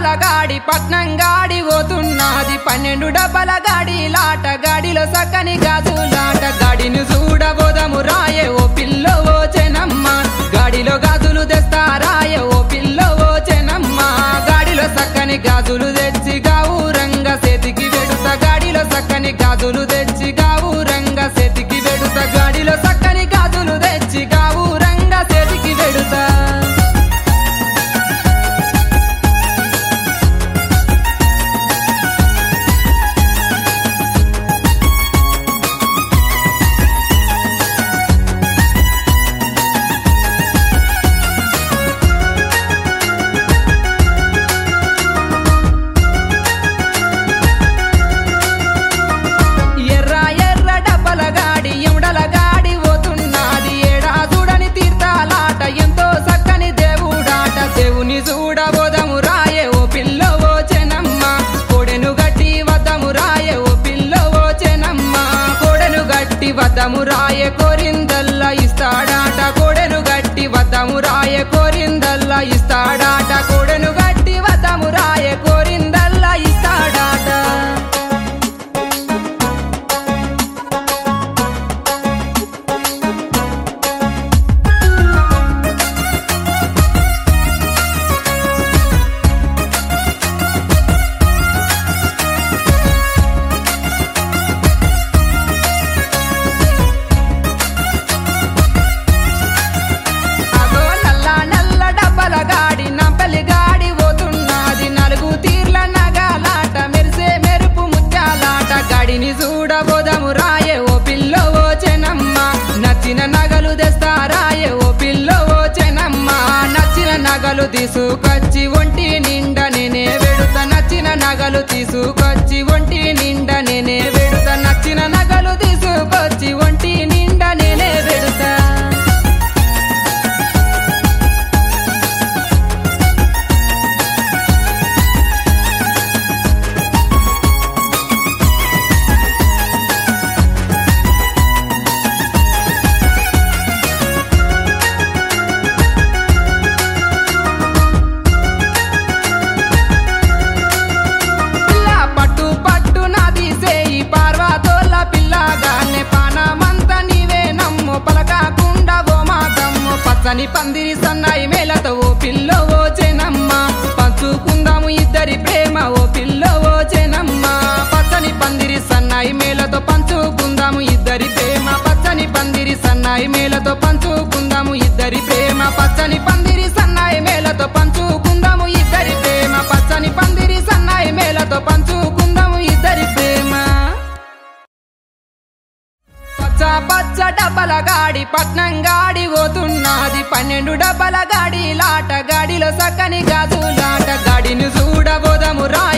డబ్బల గాడి పట్నం గాడి పోతున్నది పన్నెండు డబ్బల గాడి లాట గాడిలో సక్కని గాజులాట గాడిని చూడబోదము రాయే ఓ పిల్ల ఓ చెనమ్మ గాడిలో గాజులు తెస్తారాయే ఓ పిల్ల ఓ చెనమ్మ గాడిలో సక్కని గాజులు తెచ్చి గావురంగ చేతికి వెడుత గాడిలో సక్కని గాజులు తెచ్చి గావురంగ చేతికి వెడుత గాడిలో సక్కని గాజులు తెచ్చి గావురంగ చేతికి వెడుతా ఎర్ర ఎర్ర డబ్బల గాడి ఎముడల గాడి పోతున్నది ఏడా చూడని తీర్థాలాట ఎంతో చక్కని దేవుడాట దేవుని చూడబోదము రాయే ఓ పిల్ల ఓ చెనమ్మ కోడెను గట్టి వద్దము రాయే ఓ పిల్ల ఓ చెనమ్మ కోడెను గట్టి వద్దము రాయే కోరిందల్లా ఇస్తాడాట కోడెను గట్టి వద్దము రాయే కోరిందల్లా ఇస్తాడాట కోడెను గట్టి వద్దము రాయే కోరిందల్లా ఇస్తాడాట అగో నల్ల నల్ల డబ్బల గాడి నంపలి గాడి పోతున్నది నలుగు తీర్ల నగలాట మెరిసే మెరుపు ముత్యాలాట గాడిని చూడబోదము రాయే ఓ పిల్ల ఓ చెనమ్మ నచ్చిన నగలు తెస్తారాయే ఓ పిల్ల ఓ చెనమ్మ నచ్చిన నగలు తీసుకొచ్చి ఒంటి నిండా నేనే వెడుత నచ్చిన నగలు తీసుకొచ్చి ఒంటి నిండా నేనే వెడుత నచ్చిన నగలు తీసుకొచ్చి ఒంటి నిండా నేనే వెడుతా పిల్ల పట్టు పట్టు నాది సేయి పార్వతోళ్ళ పిల్లగానే పానమంత నీవే నమ్ము పలకాకుండా ఓ మాతమ్ము పచ్చని పందిరి సన్నాయి మేళతో ఓ పిల్ల ఓ చెనమ్మ పంచుకుందాము ఇద్దరి ప్రేమ ఓ పిల్ల ఓ చెనమ్మ పచ్చని పందిరి సన్నాయి మేళతో పంచుకుందాము ఇద్దరి ప్రేమ పచ్చని పందిరి సన్నాయి మేళతో పంచుకుందాము ఇద్దరి ప్రేమ పచ్చని పందిరి సన్నాయి మేళతో పంచుకుందాము ఇద్దరి ప్రేమ పచ్చని పందిరి సన్నాయి మేళతో పంచుకుందాము ఇద్దరి ప్రేమ పచ్చ పచ్చ డబ్బల గాడి పట్నం గాడి పోతున్నది పన్నెండు డబ్బల గాడి లాట గాడిలో సక్కని గాజులాట గాడిని చూడబోదము రా